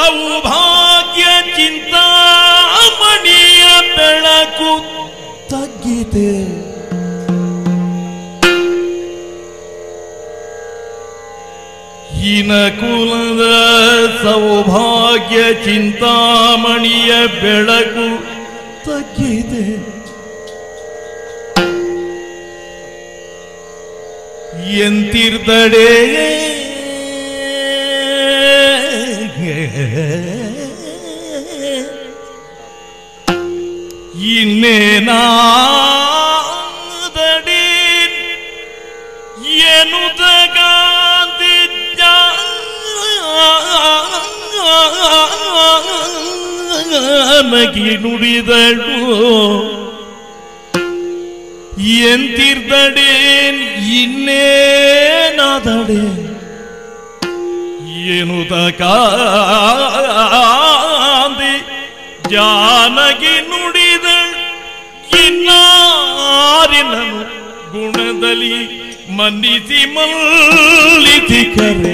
ಸೌಭಾಗ್ಯ ಚಿಂತಾಮಣಿಯ ಬೆಳಕು ತಗ್ಗಿದೆ ಹೀನ ಕುಲದ ಸೌಭಾಗ್ಯ ಚಿಂತಾಮಣಿಯ ಬೆಳಕು ತಗ್ಗಿದೆ ಎಂತಿರ್ದಡೆ ಇನ್ನೇನಾದಡಿ ಎನ್ನುತ್ತ ಗಾಂಧಿ ನಗಿ ನುಡಿದಳು ಎಂತಿರ್ದಡೇನ್ ಇನ್ನೇನಾದಡೆ ಏನು ಕಾಂದಿ ಜಾನಗಿ ನುಡಿದಳು ಇನ್ನಾರಿನನು ಗುಣದಲ್ಲಿ ಮನ್ನಿಸಿ ಮಲ್ಲಿಸಿ ಕರೆ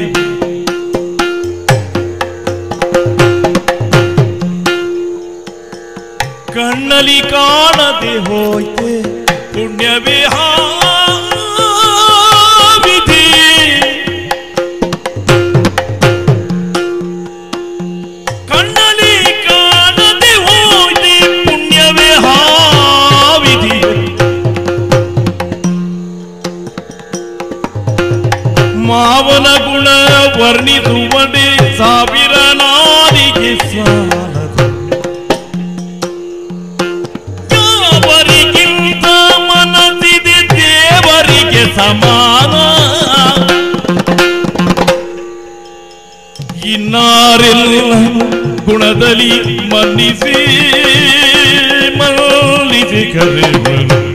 ಕಣ್ಣಲಿ ಕಾಣದೆ ಹೋಯ್ತೆ ಪುಣ್ಯವೇ ವಿಧಿ ಕಣ್ಣಲಿ ಕಾಣದೆ ಹೋಯ್ತೆ ಪುಣ್ಯವೇ ವಿಧಿ ಮಾವನ ಗುಣ ವರ್ಣಿಸುವಡೆ ಸಾವಿರ ನಾರಿಗೆ ಸಾಲದು ಯಾವರಿಗಿಂತ ಮನಸ್ಸಿದೆ ದೇವರಿಗೆ ಸಮಾನ ಇನ್ನಾರೆಲ್ಲ ಗುಣದಲ್ಲಿ ಮನ್ನಿಸಿ ಮನ್ನಿಸಿ ಕರೆವರು